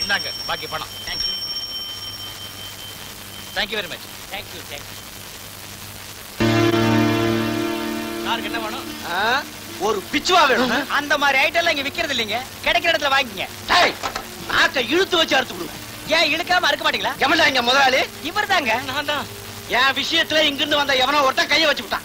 இந்தாங்க பாக்கி பணம் thank you thank you very much thank you thank you யாருக்கு என்ன வேணும் ஒரு பிச்சுவா வேணும் அந்த மாதிரி ஐட்டம் எல்லாம் இங்க விக்கிறது இல்லைங்க கிடைக்கிற இடத்துல வாங்கிங்க நாக்க இழுத்து வச்சு அறுத்து விடுவேன் ஏன் இழுக்காம அறுக்க மாட்டீங்களா எமன்டா இங்க முதலாளி இவர் தாங்க நான் தான் என் விஷயத்துல இங்கிருந்து வந்த எவனோ ஒருத்தன் கைய வச்சு விட்டான்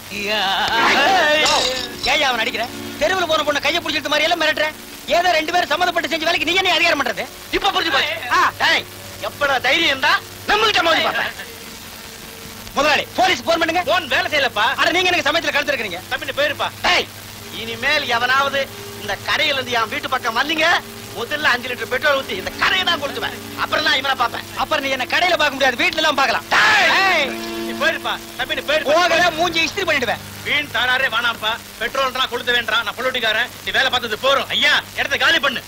ஏன் அவன் அடிக்கிற தெருவுல போன பொண்ணு கைய பிடிச்சிட்டு மாதிரி எல்லாம் மிரட்டுற ஏதோ ரெண்டு பேரும் சம்மந்தப்பட்டு செஞ்ச வேலைக்கு நீ என்ன அதிகாரம் பண்றது இப்ப புரிஞ்சு போச்சு ஆ, டேய், எப்படா தைரியம் இருந்தா நம்மகிட்ட மோதி பார்ப்பேன் முதலாளி போலீஸ் போன் பண்ணுங்க போன் வேலை செய்யலப்பா அட நீங்க எனக்கு சமயத்துல கழுத்து இருக்கிறீங்க தம்பி போயிருப்பா டேய் இனிமேல் எவனாவது இந்த கரையில இருந்து என் வீட்டு பக்கம் வந்தீங்க முதல்ல அஞ்சு லிட்டர் பெட்ரோல் ஊத்தி இந்த கரையை தான் கொடுத்துவேன் அப்புறம் நான் இவனை பார்ப்பேன் அப்புறம் நீ என்ன கடையில பார்க்க முடியாது வீட்டுல எல்லாம் பார்க்கலாம் டேய், நீ போயிருப்பா தம்பி நீ போயிருப்பா போகல மூஞ்சி இஸ்திரி பண்ணிடுவேன் வீண் தானாரே வேணாம்ப்பா பெட்ரோல்ன்றா கொளுத்த வேண்டாம் நான் பொலிட்டிக்காரன் நீ வேலை பார்த்தது போறோம் ஐயா இடத்த காலி பண்ணு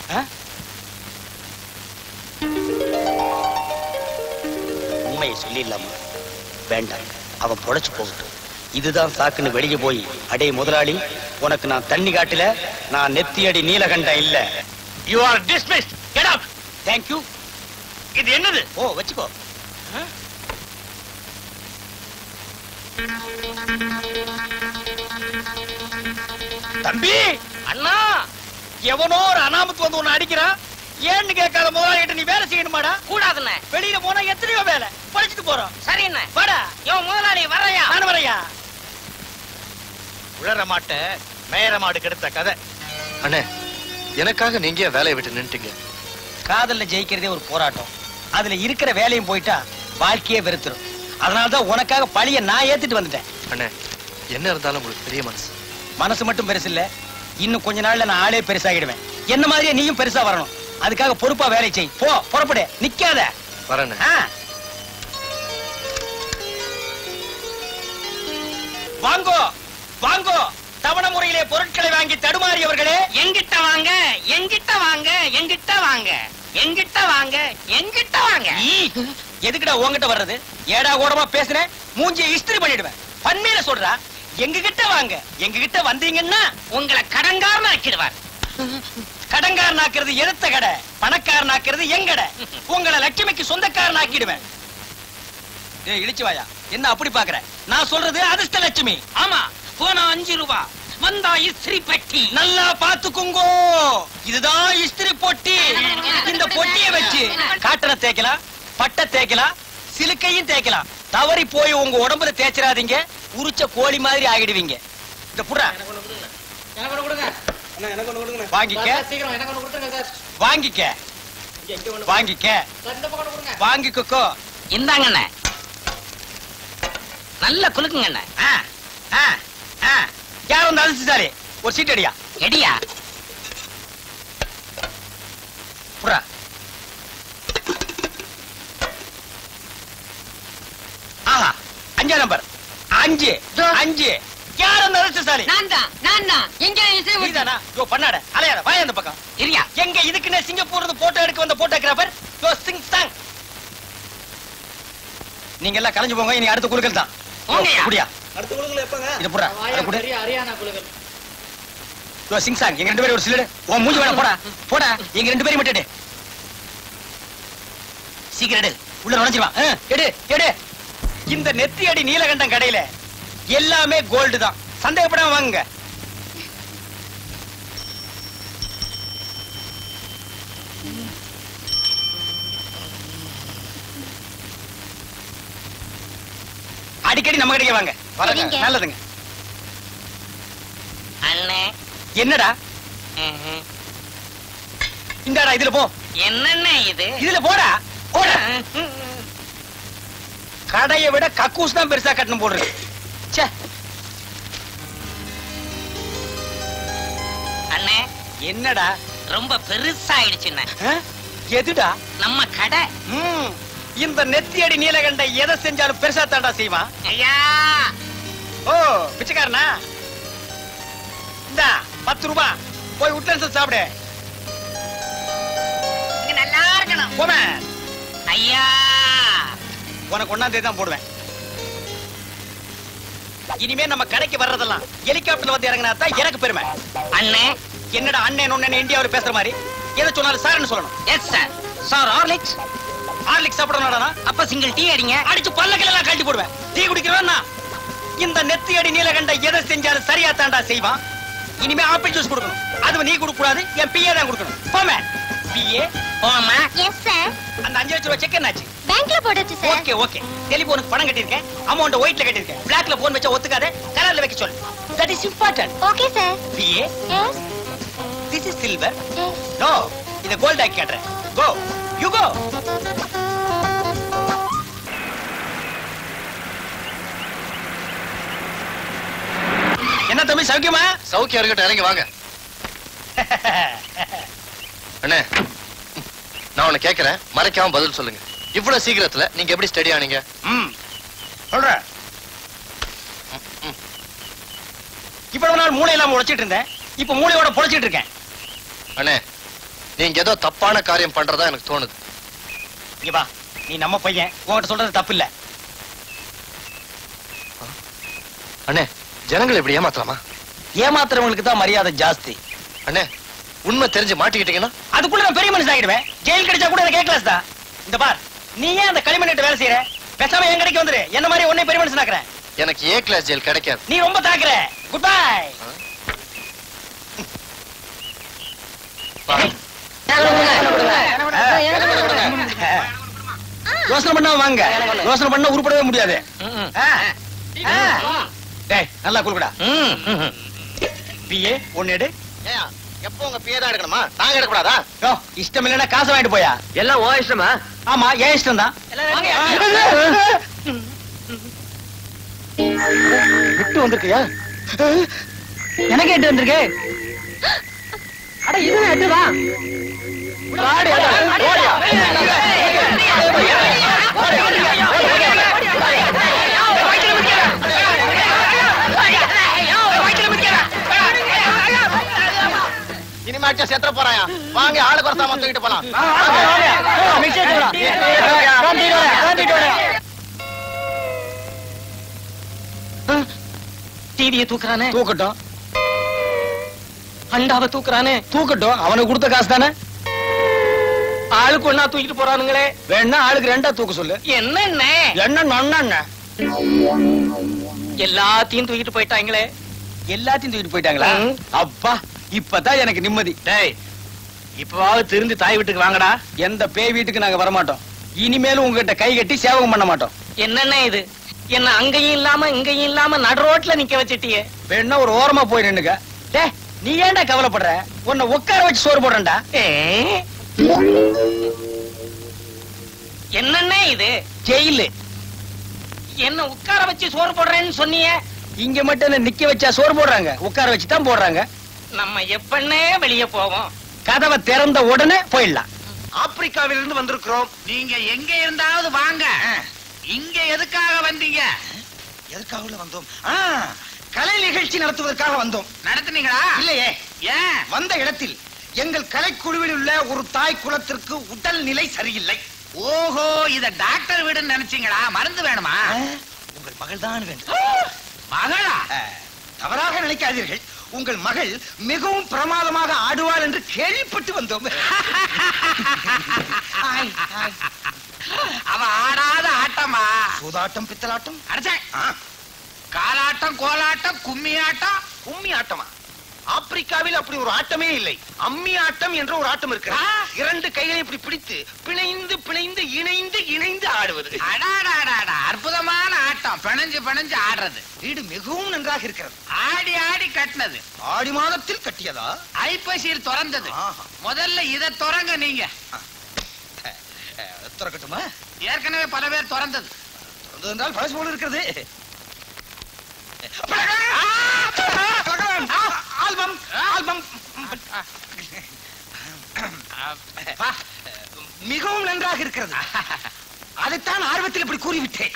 உண்மையை சொல்லிடலாமா வேண்டாம் அவன் பொழைச்சு போகட்டும் இதுதான் சாக்குன்னு வெளியே போய் அடே முதலாளி உனக்கு நான் தண்ணி காட்டல நான் நெத்தி அடி நீலகண்டம் இல்ல you are dismissed get out thank you இது என்னது ஓ வச்சுக்கோ தம்பி அண்ணா எவனோ ஒரு அனாமத்து வந்து உன்னை அடிக்கிறான் ஏன்னு கேட்காத முதலாளிகிட்ட நீ வேலை செய்யணுமாடா கூடாதுண்ணே வெளியில போனா எத்தனையோ வேலை படிச்சுட்டு போறோம் சரிண்ணே வாடா யோ முதலாளி வரையா நான் வரையா உழற மாட்ட மேயற மாடு கெடுத்த கதை அண்ணே எனக்காக நீங்க ஏன் வேலையை விட்டு நின்னுட்டீங்க காதல்ல ஜெயிக்கிறதே ஒரு போராட்டம் அதுல இருக்கிற வேலையும் போயிட்டா வாழ்க்கையே வெறுத்துரும் அதனாலதான் உனக்காக பழிய நான் ஏத்துட்டு வந்துட்டேன் அண்ணே என்ன இருந்தாலும் உங்களுக்கு பெரிய மனசு மனசு மட்டும் பெருசு இல்ல இன்னும் கொஞ்ச நாள்ல நான் ஆளே பெருசாகிடுவேன் என்ன மாதிரியே நீயும் பெருசா வரணும் அதுக்காக பொறுப்பா வேலை செய் போ புறப்படு நிக்காத வரேண்ணே ஆ. வாங்கோ வாங்கோ தவண முறையிலே பொருட்களை வாங்கி தடுமாறியவர்களே எங்கிட்ட வாங்க எங்கிட்ட வாங்க எங்கிட்ட வாங்க எங்கிட்ட வாங்க எங்கிட்ட வாங்க ஈ, எதுக்குடா உன்கிட்ட வர்றது ஏடா கூடமா பேசுறேன் மூஞ்சியை இஸ்திரி பண்ணிடுவேன் பன்மையில சொல்றா எங்க கிட்ட வாங்க எங்க கிட்ட வந்தீங்கன்னா உங்களை கடங்காரன் ஆக்கிடுவார் கடங்காரன் ஆக்குறது எடுத்த கடை பணக்காரன் ஆக்குறது எங்கடை உங்களை லட்சுமிக்கு சொந்தக்காரன் ஆக்கிடுவேன் ஏய் இழிச்சு வாயா என்ன அப்படி பாக்குற நான் சொல்றது அதிர்ஷ்ட லட்சுமி ஆமா போனா அஞ்சு ரூபா வந்தா இஸ்திரி பெட்டி நல்லா பாத்துக்குங்கோ இதுதான் இஸ்திரி பொட்டி இந்த பொட்டிய வச்சு காட்டனை தேய்க்கலாம் பட்டை தேய்க்கலாம் சிலுக்கையும் தேய்க்கலாம் தவறி போய் உங்க உடம்புல தேய்ச்சிடாதீங்க உரிச்ச கோழி மாதிரி ஆகிடுவீங்க இந்த புறா வாங்கிக்க வாங்கிக்க வாங்கிக்க வாங்கிக்கோ இந்தாங்கண்ணே நல்ல குலுக்குங்கண்ணே ஆ, ஆ, ஆ. யார் வந்து அதிர்ஷ்டசாலி ஒரு சீட் அடியா எடியா புறா ஆஹா அஞ்சா நம்பர் அஞ்சு அஞ்சு யார் அந்த அதிர்ஷ்டசாலி நான் தான் நான் தான் எங்க இசை விட்டு- நீதானா யோ பண்ணாட அலையாத வாய அந்த பக்கம் இரியா எங்க இதுக்குன்னு சிங்கப்பூர்ல இருந்து போட்டோ எடுக்க வந்த போட்டோகிராஃபர் யோ சிங் சாங் நீங்க எல்லாம் கலைஞ்சு போங்க இனி அடுத்த குழுக்கள் தான் போங்கய்யா. குடியா அடுத்த குழுக்கள் எப்பங்க இது புறா அதை குடு ஹரியானா குழுக்கள் யோ சிங் சாங் எங்க ரெண்டு பேரும் ஒரு சிலடு உன் மூஞ்சி வேணா போடா போடா எங்க ரெண்டு பேரும் மட்டும் எடு சீக்கிரம் எடு உள்ள நுழைஞ்சிருவா ஆ, எடு எடு இந்த நெத்தி அடி நீலகண்டம் கடையில எல்லாமே கோல்டு தான் சந்தேகப்படாம வாங்குங்க அடிக்கடி நம்ம கடைக்கு வாங்க வரங்க. சரிங்க. நல்லதுங்க அண்ணே என்னடா ம்ஹும். இந்தாடா இதுல போ என்னண்ணே இது இதுல போடா போடா கடையை விட கக்கூஸ் தான் பெருசா கட்டணும் போடுறது ச்சே அண்ணே என்னடா ரொம்ப பெருசாயிடுச்சுண்ணே ஆ? எதுடா நம்ம கடை ம், இந்த நெத்தியடி நீலகண்ட எதை செஞ்சாலும் பெருசா தாண்டா செய்வான் ஐயா ஓ பிச்சைக்காரனா இந்தா பத்து ரூபாய் போய் உட்லன்ஸ் சாப்பிடு இங்க நல்லா இருக்கணும் போமே ஐயா உனக்கு ஒன்னாம் தேதி தான் போடுவேன் இனிமே நம்ம கடைக்கு வர்றதெல்லாம் ஹெலிகாப்டர்ல வந்து இறங்கினா தான் எனக்கு பெருமை அண்ணே என்னடா அண்ணன் ஒண்ணு இந்தியாவுல பேசுற மாதிரி எதை சொன்னாலும் சார்னு சொல்லணும் yes sir sir Horlicks Horlicks சாப்பிடணும்டா அப்ப சிங்கிள் டீ அடிங்க அடிச்சு பல்லக்கில கழட்டி போடுவேன் டீ குடிக்கிறவன் நான். இந்த நெத்தி அடி நீலகண்ட எதை செஞ்சாலும் சரியா தாண்டா செய்வான் இனிமே ஆப்பிள் ஜூஸ் கொடுக்கணும் அது நீ கொடுக்க கூடாது என் பிஏ தான் கொடுக்கணும் போமே பிஏ போமா எஸ் சார் அந்த அஞ்சு லட்சம் ரூபாய் செக் என்னாச்சு பேங்க்ல போட்டாச்சு சார் ஓகே ஓகே டெலிபோனுக்கு பணம் கட்டியிருக்கேன் அமௌண்ட் ஒயிட்ல கட்டியிருக்கேன் பிளாக்ல போன் வச்சா ஒத்துக்காத கலர்ல வைக்க சொல்லு that is important okay sir PA yes this is silver yes no இத கோல்ட் ஆக்கி காட்டுறேன் கோ யூ கோ என்ன தம்பி சௌக்கியமா சௌக்கியம் இருக்கட்டும் இறங்கி வாங்க அண்ணே நான் உன்னை கேக்குறேன் மறைக்காம பதில் சொல்லுங்க இவ்வளவு சீக்கிரத்துல நீங்க எப்படி ஸ்டடி ஆனீங்க ம் சொல்றேன் இவ்வளவு நாள் மூளை இல்லாம உழைச்சிட்டு இருந்தேன் இப்ப மூளையோட பொழைச்சிட்டு இருக்கேன் அண்ணே நீங்க ஏதோ தப்பான காரியம் பண்றதா எனக்கு தோணுது இங்க வா நீ நம்ம பையன் உன்கிட்ட சொல்றது தப்பு இல்ல அண்ணே ஜனங்களை இப்படி ஏமாத்தலாமா ஏமாத்துறவங்களுக்கு தான் மரியாதை ஜாஸ்தி அண்ணே உண்மை தெரிஞ்சு மாட்டிக்கிட்டீங்கன்னா அதுக்குள்ள நான் பெரிய மனுஷன் ஆகிடுவேன் ஜெயில் கிடைச்சா கூட எனக்கு கேட்கலாஸ் தான் இந்த பார் நீ ஏன் அந்த களிமண்ணிட்டு வேலை செய்யற பேசாம என் கடைக்கு வந்துரு என்ன மாதிரி உன்னை பெரிய மனுஷன் ஆக்குறேன் எனக்கு ஏ கிளாஸ் ஜெயில் கிடைக்காது நீ ரொம்ப தாக்குற குட் பை வா. யோசனை பண்ணா வாங்க யோசனை பண்ணா உருப்படவே முடியாது ஆ. ஆ. டேய் நல்லா குளுக்குடா பிஏ ஒன்னு எடு எப்போ உங்க பிஏ தான் எடுக்கணுமா நாங்க எடுக்கக்கூடாதா யோ, இஷ்டம் இல்லைன்னா காசு வாங்கிட்டு போயா எல்லாம் ஓ இஷ்டமா ஆமா ஏன் இஷ்டம் தான் விட்டு வந்திருக்கியா எனக்கு எட்டு வந்திருக்கு அட இது எட்டு தான் இனிமேட்டு செத்துற போறாயா வாங்க ஆளு குறைச்சாம தூக்கிட்டு போலாம் டிவியை தூக்குறானே தூக்கட்டும் அண்டாவை தூக்குறானே தூக்கட்டும் அவனுக்கு கொடுத்த காசு தானே ஆளுக்கு ஒன்னா தூக்கிட்டு போறானுங்களே வேணா ஆளுக்கு ரெண்டா தூக்க சொல்லு என்ன என்ன நன்னா எல்லாத்தையும் தூக்கிட்டு போயிட்டாங்களே எல்லாத்தையும் தூக்கிட்டு போயிட்டாங்களா ம். அப்பா இப்பதான் எனக்கு நிம்மதி டேய் இப்பவாவது திருந்து தாய் வீட்டுக்கு வாங்கடா எந்த பேய் வீட்டுக்கு நாங்க வரமாட்டோம் இனிமேலும் உங்ககிட்ட கை கட்டி சேவகம் பண்ண மாட்டோம் என்னென்ன இது என்ன அங்கேயும் இல்லாம இங்கேயும் இல்லாம நடு ரோட்ல நிக்க வச்சிட்டியே வேணா ஒரு ஓரமா போய் நின்னுக்க டே நீ ஏன்டா கவலைப்படுற உன்னை உட்கார வச்சு சோறு போடுறேன்டா ஏ? என்னென்ன இது ஜெயிலு என்ன உட்கார வச்சு சோறு போடுறேன்னு சொன்னியே இங்க மட்டும் என்ன நிக்க வச்சா சோறு போடுறாங்க உட்கார வச்சு தான் போடுறாங்க நம்ம எப்பன்னே வெளிய போவோம் கதவை திறந்த உடனே போயிடலாம் ஆப்பிரிக்காவிலிருந்து வந்திருக்கிறோம் நீங்க எங்க இருந்தாவது வாங்க இங்க எதுக்காக வந்தீங்க எதுக்காக வந்தோம் ஆ, கலை நிகழ்ச்சி நடத்துவதற்காக வந்தோம் நடத்துனீங்களா இல்லையே ஏன் வந்த இடத்தில் எங்கள் கலைக்குழுவில் உள்ள ஒரு தாய் குலத்திற்கு உடல் நிலை சரியில்லை ஓஹோ இத டாக்டர் வீடுன்னு நினைச்சீங்களா மருந்து வேணுமா ஆ, உங்கள் மகள் தான் வேண்டும் மகளா ஆ, தவறாக நினைக்காதீர்கள் உங்கள் மகள் மிகவும் பிரமாதமாக ஆடுவாள் என்று கேள்விப்பட்டு வந்தோம் ஆய், ஆய். அவ ஆடாத ஆட்டமா சூதாட்டம் பித்தலாட்டம் அடிச்சேன் ஆ, காலாட்டம் கோலாட்டம் கும்மி ஆட்டம் கும்மி ஆட்டமா ஆப்பிரிக்காவில் அப்படி ஒரு ஆட்டமே இல்லை அம்மி ஆட்டம் என்ற ஒரு ஆட்டம் இருக்கு ஆ. இரண்டு கைகளை இப்படி பிடித்து பிணைந்து பிணைந்து இணைந்து இணைந்து ஆடுவது அடாடாடாடா அற்புதமான ஆட்டம் பிணைஞ்சு பிணைஞ்சு ஆடுறது வீடு மிகவும் நன்றாக இருக்கிறது ஆடி ஆடி கட்டினது ஆடி மாதத்தில் கட்டியதா ஐப்பசியில் திறந்தது ஆஹா. முதல்ல இத திறங்க நீங்க அஹ், திறக்கட்டுமா ஏற்கனவே பல பேர் திறந்தது திறந்தது என்றால் பழசு போல இருக்கிறது ஆல்பம் ஆல்பம் பா. மிகவும் நன்றாக இருக்கிறது அதைத்தான் ஆர்வத்தில் இப்படி கூறிவிட்டேன்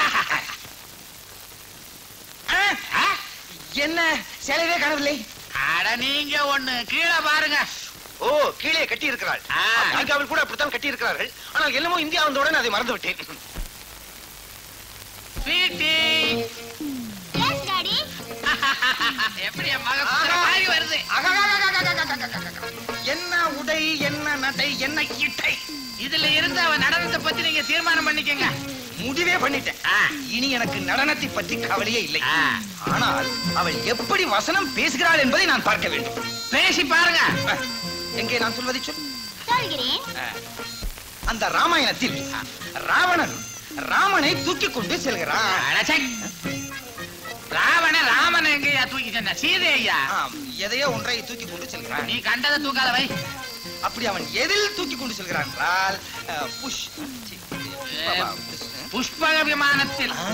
ஆ, ஆ, என்ன சேலையே காணவில்லை அட நீங்க ஒண்ணு கீழே பாருங்க ஓ கீழே கட்டி இருக்கிறாள் ஆ. ஆப்பிரிக்காவில் கூட அப்படித்தான் கட்டி இருக்கிறார்கள் ஆனால் என்னமோ இந்தியா வந்தவுடன் அதை மறந்து விட்டேன் ஸ்வீட்டி எஸ் டாடி எப்படி என் மகன் குதிரை மாதிரி வருது அககககககககககக. என்ன உடை என்ன நடை என்ன இட்டை இதுல இருந்து அவன் நடனத்தை பத்தி நீங்க தீர்மானம் பண்ணிக்கங்க முடிவே பண்ணிட்டேன் ஆ. இனி எனக்கு நடனத்தை பற்றி கவலையே இல்லை ஆ. ஆனால் அவள் எப்படி வசனம் பேசுகிறாள் என்பதை நான் பார்க்க வேண்டும் பேசி பாருங்க அஹ், எங்கே நான் சொல்வதை சொல் சொல்கிறேன் அந்த ராமாயணத்தில் ராவணன் ராமனை தூக்கி கொண்டு செல்கிறான் அடச்சை. ராவண ராமன் எங்கயா தூக்கி சொன்ன சீதை ஐயா ஆம், எதையோ ஒன்றை தூக்கி கொண்டு செல்கிறான் நீ கண்டதை தூக்காத வை அப்படி அவன் எதில் தூக்கி கொண்டு செல்கிறான் என்றால் அஹ், புஷ் சி, புஷ்பமா, புஷ். புஷ்பக விமானத்தில் ஆ.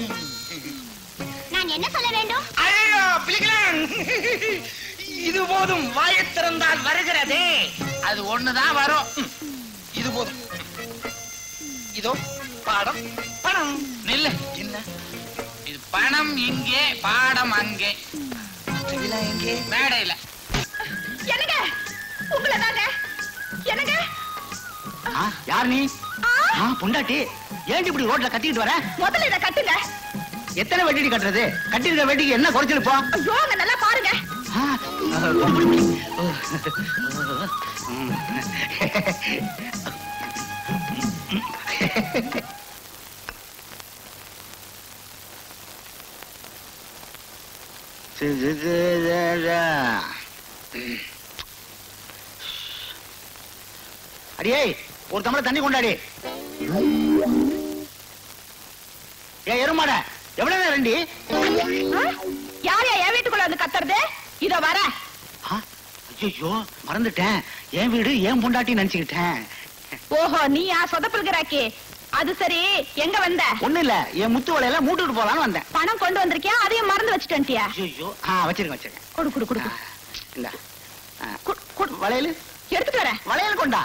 நான் என்ன சொல்ல வேண்டும் ஐயோ, பிலிகளான்! இது போதும் வாயைத் திறந்தால் வருகிறதே அது ஒண்ணுதான் வரும் இது போதும் இதோ பாடம் பணம் நில்லு என்ன இது பணம் இங்கே பாடம் அங்கே விழா எங்கே மேடையில என்னங்க உங்களை தாங்க என்னங்க யார் நீ ஆ, பொண்டாட்டி ஏன் இப்படி ரோட்ல கட்டிட்டு வர முதல்ல இத கட்டுங்க எத்தனை வெட்டி கட்டுறது கட்டிருக்க வெட்டிக்கு என்ன குறைச்சல் போ ஐயோ அங்க நல்லா பாருங்க அடியே ஒரு தமிழ தண்ணி கொண்டாடி ஏ எருமாட எவ்வளவு நேரம் ரெண்டி யார் என் வீட்டுக்குள்ள வந்து கத்துறது இதோ வர ஐயோ மறந்துட்டேன் என் வீடு என் பொண்டாட்டி நினைச்சுக்கிட்டேன் ஓஹோ நீயா சொதப்புல்கிறாக்கி அது சரி எங்க வந்த ஒண்ணு இல்ல என் முத்து வலையில மூட்டுட்டு போலான்னு வந்தேன் பணம் கொண்டு வந்திருக்கியா அதையும் மறந்து வச்சுட்டியா ஐயோ ஆ வச்சிருக்கேன் வச்சிருக்கேன் கொடு குடு குடு இந்த வளையல் எடுத்துட்டு வரேன் வளையல் கொண்டா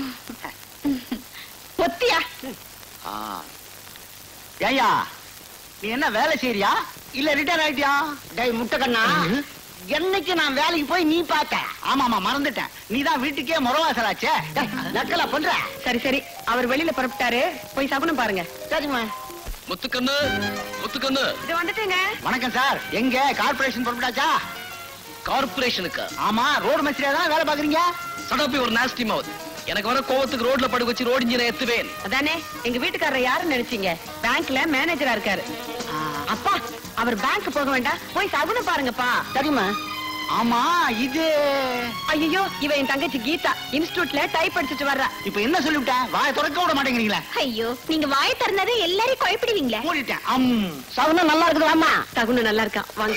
ஒத்தியா ஆ. ஏய்யா நீ என்ன வேலை செய்யறியா இல்ல ரிட்டையர் ஆயிட்டியா டேய் முட்டைக்கண்ணா என்னைக்கு நான் வேலைக்கு போய் நீ பார்த்த ஆமா ஆமா மறந்துட்டேன் நீ தான் வீட்டுக்கே முறவாசலாச்சே நக்கலா பண்ற சரி சரி அவர் வெளியில புறப்பட்டாரு போய் சகுனம் பாருங்க சரிம்மா முத்துக்கண்ணு முத்துக்கண்ணு இது வந்துட்டுங்க வணக்கம் சார் எங்க கார்பரேஷன் புறப்பட்டாச்சா கார்பரேஷனுக்கு ஆமா ரோடு மேஸ்திரியா தான் வேலை பாக்குறீங்க சடப்பி ஒரு நாஸ்டி மவுத் எனக்கு வர கோவத்துக்கு ரோட்ல படுக்க வச்சு ரோடு இன்ஜினை எத்துவேன் அதானே எங்க வீட்டுக்காரர் யாருன்னு நினைச்சீங்க பேங்க்ல மேனேஜரா இருக்காரு அப்பா அவர் பேங்க் போக வேண்டாம் போய் சகுனம் பாருங்கப்பா சரிம்மா ஆமா இது ஐயோ இவ என் தங்கச்சி கீதா இன்ஸ்டிடியூட்ல டைப் படிச்சுட்டு வர்றா இப்ப என்ன சொல்லிவிட்டேன் வாயை திறக்க விட மாட்டேங்கிறீங்களா ஐயோ நீங்க வாய திறந்தது எல்லாரையும் குழப்பிடுவீங்களே மூடிட்டேன் அம் சவுனம் நல்லா இருக்குதாமா சகுனம் நல்லா இருக்கா வாங்க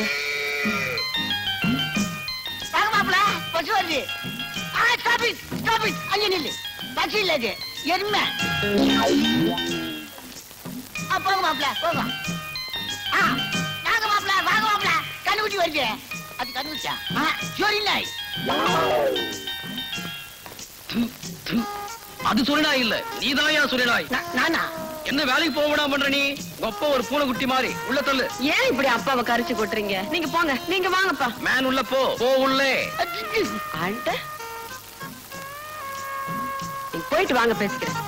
வாங்க மாப்பிள பஸ் வருது ஆ ஸ்டாப் இட் ஸ்டாப் இட் அங்க நில்லு பஸ் இல்ல இது எருமை ஆ போங்க மாப்பிள போங்க ஆ வாங்க மாப்பிள வாங்க மாப்பிள கண்ணுக்குட்டி வருது அது கண்ணுக்குட்டியா ஆ சரி நாய் அது சொல்லினாய் இல்ல நீதாயா சொல்லினாய் நா- நானா என்ன வேலைக்கு போக விடாம பண்ற நீ கொப்ப ஒரு பூனைக்குட்டி மாதிரி உள்ள தள்ளு ஏன் இப்படி அப்பாவை கரிச்சு கொட்டுறீங்க நீங்க போங்க நீங்க வாங்கப்பா மேன் உள்ள போ போ உள்ளே ஆண்ட நீங்க போயிட்டு வாங்க பேசிக்கிறேன்